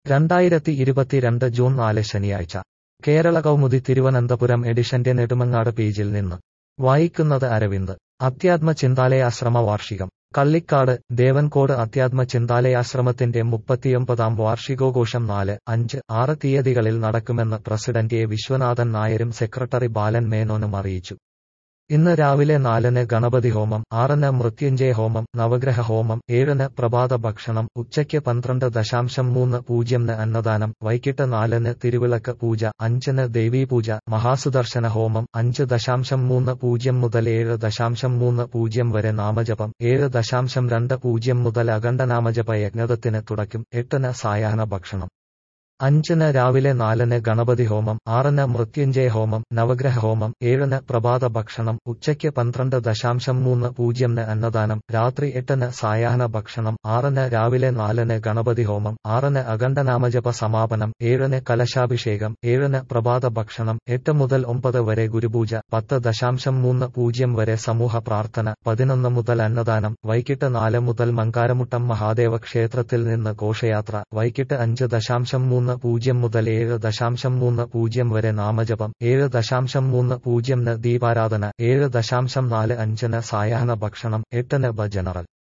രണ്ടായിരത്തി ഇരുപത്തിരണ്ട് ജൂൺ നാല് ശനിയാഴ്ച കേരള കൗമുദി തിരുവനന്തപുരം എഡിഷന്റെ നെടുമങ്ങാട് പേജിൽ നിന്ന് വായിക്കുന്നത് അരവിന്ദ് അധ്യാത്മ ചിന്താലയാശ്രമ വാർഷികം കള്ളിക്കാട് ദേവൻകോട് അധ്യാത്മ ചിന്താലയാശ്രമത്തിന്റെ മുപ്പത്തിയൊമ്പതാം വാർഷികോഘോഷം നാല് അഞ്ച് ആറ് തീയതികളിൽ നടക്കുമെന്ന് പ്രസിഡന്റ് എ വിശ്വനാഥൻ നായരും സെക്രട്ടറി ബാലൻ മേനോനും അറിയിച്ചു ഇന്ന് രാവിലെ നാലിന് ഗണപതി ഹോമം ആറിന് മൃത്യുഞ്ജയ ഹോമം നവഗ്രഹ ഹോമം ഏഴിന് പ്രഭാത ഭക്ഷണം ഉച്ചയ്ക്ക് പന്ത്രണ്ട് ദശാംശം മൂന്ന് പൂജ്യംന് അന്നദാനം വൈകിട്ട് നാലിന് തിരുവിളക്ക് പൂജ അഞ്ചിന് ദേവീപൂജ മഹാസുദർശന ഹോമം അഞ്ച് ദശാംശം മൂന്ന് പൂജ്യം മുതൽ ഏഴ് ദശാംശം മൂന്ന് പൂജ്യം വരെ നാമജപം ഏഴ് ദശാംശം രണ്ട് പൂജ്യം മുതൽ അഖണ്ഡനാമജപ യജ്ഞത്തിന് തുടക്കും എട്ടിന് സായാഹ്ന ഭക്ഷണം അഞ്ചിന് രാവിലെ നാലിന് ഗണപതി ഹോമം ആറിന് മൃത്യുഞ്ജയ ഹോമം നവഗ്രഹ ഹോമം ഏഴിന് പ്രഭാത ഭക്ഷണം ഉച്ചയ്ക്ക് പന്ത്രണ്ട് ദശാംശം മൂന്ന് പൂജ്യംന് അന്നദാനം രാത്രി എട്ടിന് സായാഹ്ന ഭക്ഷണം ആറിന് രാവിലെ നാലിന് ഗണപതി ഹോമം ആറിന് അഖണ്ഡനാമജപ സമാപനം ഏഴിന് കലശാഭിഷേകം ഏഴിന് പ്രഭാത ഭക്ഷണം എട്ട് മുതൽ ഒമ്പത് വരെ ഗുരുപൂജ പത്ത് ദശാംശം മൂന്ന് പൂജ്യം വരെ സമൂഹ പ്രാർത്ഥന പതിനൊന്ന് മുതൽ അന്നദാനം വൈകിട്ട് നാല് മുതൽ മങ്കാരമുട്ടം മഹാദേവ ക്ഷേത്രത്തിൽ നിന്ന് ഘോഷയാത്ര വൈകിട്ട് അഞ്ച് ദശാംശം മൂന്ന് പൂജ്യം മുതൽ ഏഴ് ദശാംശം മൂന്ന് പൂജ്യം വരെ നാമജപം ഏഴ് ദശാംശം മൂന്ന് പൂജ്യംന് ദീപാരാധന ഏഴ് ദശാംശം നാല് അഞ്ചിന് സായാഹ്ന ഭക്ഷണം എട്ടിന് ബ ജനറൽ